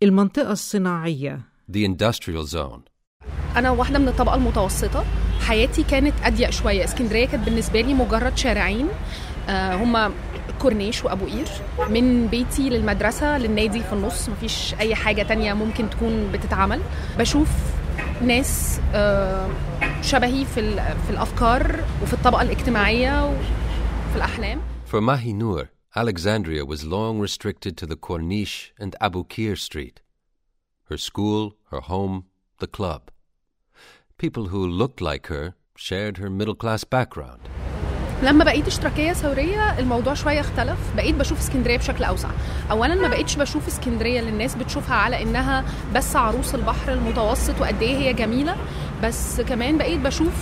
المنطقة الصناعية the industrial zone. انا واحده من الطبقه المتوسطه حياتي كانت اضيق شويه اسكندريه كانت بالنسبه لي مجرد شارعين آه، هما كورنيش وابو قير من بيتي للمدرسه للنادي في النص مفيش اي حاجه تانية ممكن تكون بتتعمل بشوف ناس آه، شبهي في ال- في الافكار وفي الطبقه الاجتماعيه وفي الاحلام For Mahi Noor, Alexandria was long restricted to the Corniche and Abu Kir Street. Her school, her home, the club. People who looked like her shared her middle class background. لما بقيت اشتراكيه ثوريه الموضوع شويه اختلف بقيت بشوف اسكندريه بشكل اوسع اولا ما بقيتش بشوف اسكندريه اللي الناس بتشوفها على انها بس عروس البحر المتوسط وقد ايه هي جميله بس كمان بقيت بشوف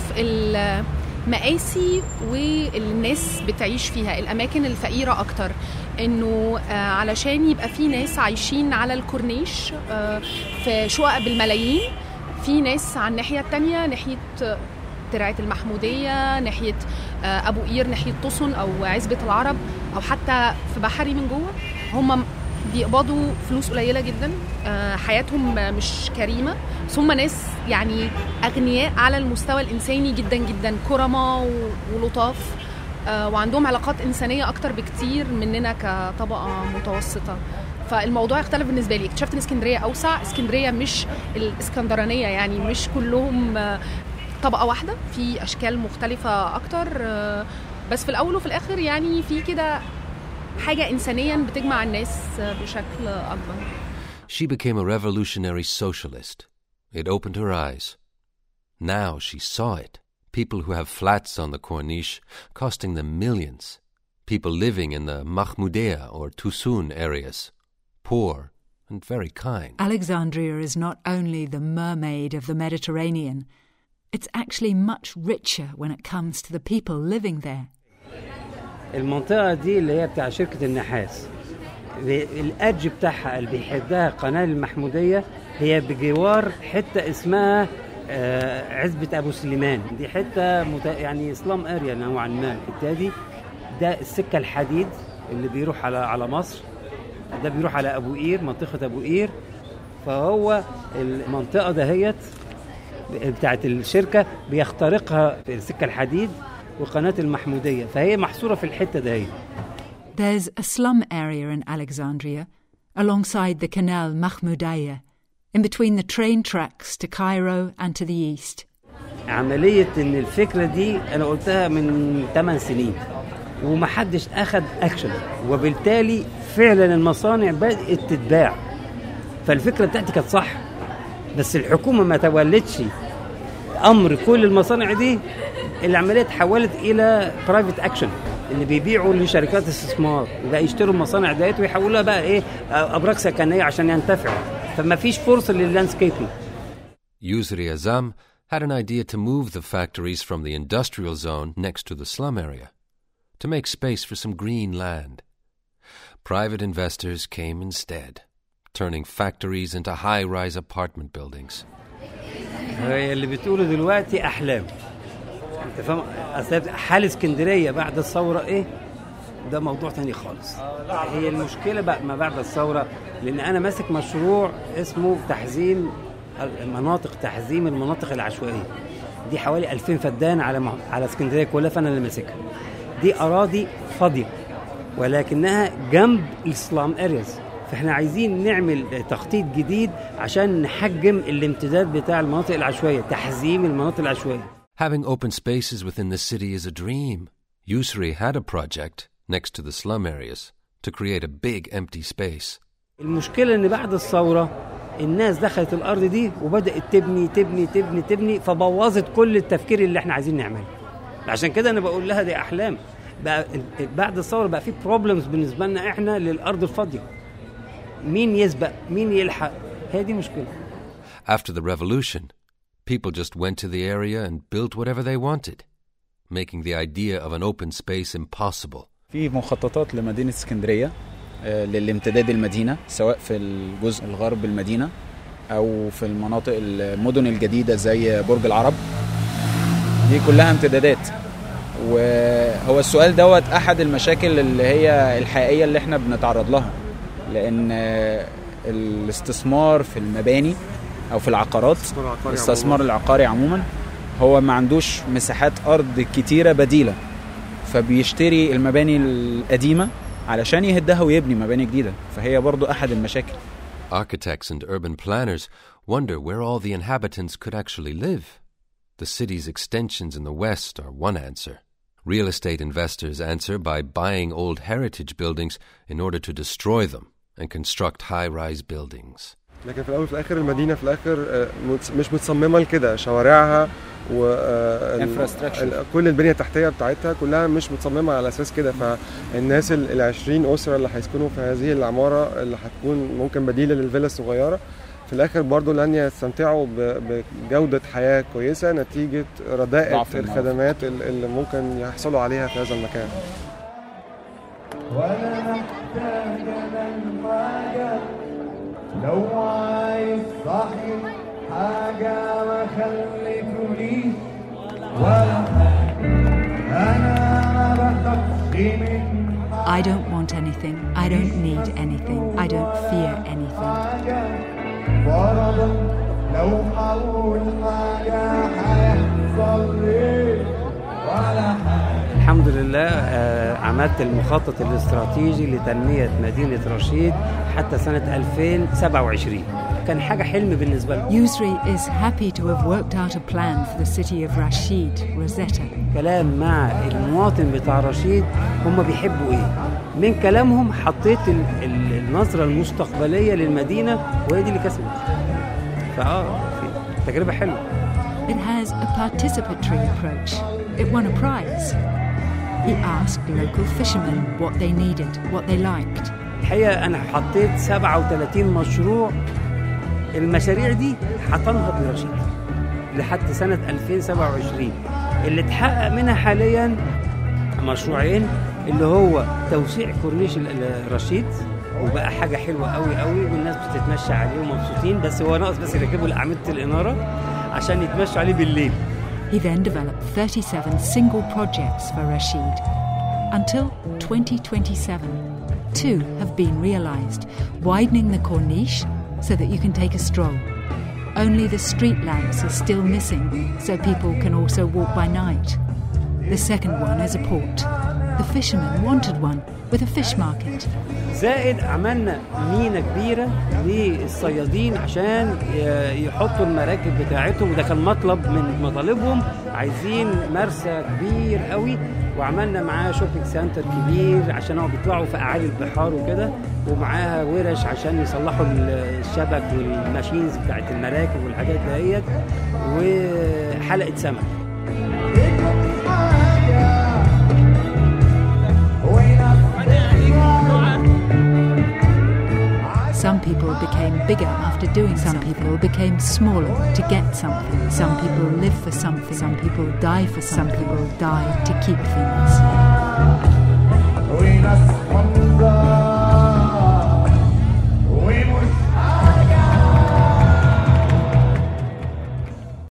المقاسي واللي الناس بتعيش فيها الاماكن الفقيره اكتر انه آه، علشان يبقى في ناس عايشين على الكورنيش آه، في شقق بالملايين في ناس على الناحيه التانية ناحيه آه، ترعه المحموديه ناحيه آه، ابو قير ناحيه طسن او عزبه العرب او حتى في بحري من جوه هم بيقبضوا فلوس قليله جدا آه، حياتهم مش كريمه بس هم ناس يعني اغنياء على المستوى الانساني جدا جدا كرماء و- ولطاف آه، وعندهم علاقات انسانيه اكتر بكتير مننا كطبقه متوسطه فالموضوع اختلف بالنسبه لي اكتشفت ان اسكندريه اوسع اسكندريه مش الاسكندرانيه يعني مش كلهم آه، طبقه واحده في اشكال مختلفه اكتر آه، بس في الاول وفي الاخر يعني في كده حاجه انسانيا بتجمع الناس آه، بشكل اكبر She became a revolutionary socialist. It opened her eyes. Now she saw it. People who have flats on the Corniche costing them millions. People living in the Mahmoudia or Tusun areas. Poor and very kind. Alexandria is not only the mermaid of the Mediterranean, it's actually much richer when it comes to the people living there. المنطقة دي اللي هي بتاع شركة النحاس الأدج بتاعها اللي بيحدها قناة المحمودية هي بجوار حتة اسمها آه، عزبة أبو سليمان دي حتة مت... يعني سلام أريا نوعا ما بالتالي ده السكة الحديد اللي بيروح على على مصر ده بيروح على أبو قير منطقة أبو قير فهو المنطقة دهيت بتاعت الشركة بيخترقها في السكة الحديد وقناة المحمودية فهي محصورة في الحتة دهيت There's a slum area in Alexandria alongside the canal Mahmoudaya, in between the train tracks to Cairo and to the east. عملية إن الفكرة دي أنا قلتها من 8 سنين ومحدش أخد أكشن وبالتالي فعلا المصانع بدأت تتباع فالفكرة بتاعتي كانت صح بس الحكومة ما تولتش أمر كل المصانع دي العملية اتحولت إلى برايفت أكشن اللي بيبيعوا لشركات استثمار يبقى يشتروا المصانع ديت ويحولوها بقى ايه ابراج سكنيه عشان ينتفعوا فما فيش فرصه لللاندسكيبنج Yusri Azam had an idea to move the factories from the industrial zone next to the slum area, to make space for some green land. Private investors came instead, turning factories into high rise apartment buildings. هي اللي بتقوله دلوقتي احلام انت فاهم اصل حال اسكندريه بعد الثوره ايه ده موضوع تاني خالص هي المشكله بقى ما بعد الثوره لان انا ماسك مشروع اسمه تحزيم المناطق تحزيم المناطق العشوائيه دي حوالي 2000 فدان على م- على اسكندريه كلها فانا اللي ماسكها دي اراضي فاضيه ولكنها جنب السلام ارياز فاحنا عايزين نعمل تخطيط جديد عشان نحجم الامتداد بتاع المناطق العشوائيه تحزيم المناطق العشوائيه Having open spaces within the city is a dream. Yusri had a project next to the slum areas to create a big empty space. المشكله ان بعد الثوره الناس دخلت الارض دي وبدات تبني تبني تبني تبني فبوظت كل التفكير اللي احنا عايزين نعمله عشان كده انا بقول لها دي احلام بقى بعد الثوره بقى في بروبلمز بالنسبه لنا احنا للارض الفاضيه مين يسبق مين يلحق هي دي مشكله After the revolution, people just went to the area and built whatever they wanted, making the idea of an open space impossible. في مخططات لمدينة اسكندرية آه، للامتداد المدينة سواء في الجزء الغرب المدينة أو في المناطق المدن الجديدة زي برج العرب دي كلها امتدادات وهو السؤال دوت أحد المشاكل اللي هي الحقيقية اللي احنا بنتعرض لها لأن آه، الاستثمار في المباني او في العقارات الاستثمار العقاري الاستثمار عموماً. العقاري عموما هو ما عندوش مساحات ارض كتيره بديله فبيشتري المباني القديمه علشان يهدها ويبني مباني جديده فهي برضو احد المشاكل Architects and urban planners wonder where all the inhabitants could actually live. The city's extensions in the west are one answer. Real estate investors answer by buying old heritage buildings in order to destroy them and construct high rise buildings. لكن في الاول وفي الاخر المدينه في الاخر آه، مت- مش متصممه لكده شوارعها و آه، ال- Infrastructure. ال- كل البنيه التحتيه بتاعتها كلها مش متصممه على اساس كده فالناس ال 20 اسره اللي هيسكنوا في هذه العماره اللي هتكون ممكن بديله للفيلا الصغيره في الاخر برضو لن يستمتعوا ب- بجوده حياه كويسه نتيجه رداءه ضعف المعروف. الخدمات ال- اللي ممكن يحصلوا عليها في هذا المكان ولا محتاج من حاجة لو عايز صحي حاجة ما خليتونيش ولا حاجة أنا ما بخافش من I don't want anything. I don't need anything. I don't fear anything. حاجة فرضا لو هقول حاجة هيحصل إيه ولا حاجة الحمد لله آه، عملت المخطط الاستراتيجي لتنمية مدينة رشيد حتى سنة 2027 كان حاجة حلم بالنسبة لي Yusri is happy to have worked out a plan for the city of Rashid, Rosetta. كلام مع المواطن بتاع رشيد هم بيحبوا ايه من كلامهم حطيت ال- ال- النظرة المستقبلية للمدينة وهي دي اللي كسبت فاه في تجربة حلوة It has a participatory approach. It won a prize. He asked local fishermen what they needed, what they liked. الحقيقة أنا حطيت 37 مشروع المشاريع دي هتنهض برشيد لحد سنة 2027 اللي اتحقق منها حاليا مشروعين اللي هو توسيع كورنيش ال- ال- رشيد وبقى حاجة حلوة قوي قوي والناس بتتمشى عليه ومبسوطين بس هو ناقص بس يركبوا لأعمدة الإنارة عشان يتمشوا عليه بالليل He then developed 37 single projects for Rashid. Until 2027, two have been realised, widening the Corniche so that you can take a stroll. Only the street lamps are still missing, so people can also walk by night. The second one is a port. The fishermen wanted one with a fish market. زائد عملنا مينا كبيرة للصيادين عشان ي- يحطوا المراكب بتاعتهم وده كان مطلب من مطالبهم عايزين مرسى كبير قوي وعملنا معاه شوبينج سنتر كبير عشان هو بيطلعوا في اعالي البحار وكده ومعاها ورش عشان يصلحوا ال- الشبك والماشينز بتاعت المراكب والحاجات دهيت وحلقة سمك Some people became bigger after doing Some people became smaller to get something. Some people live for something. Some people die for Some people die to keep things.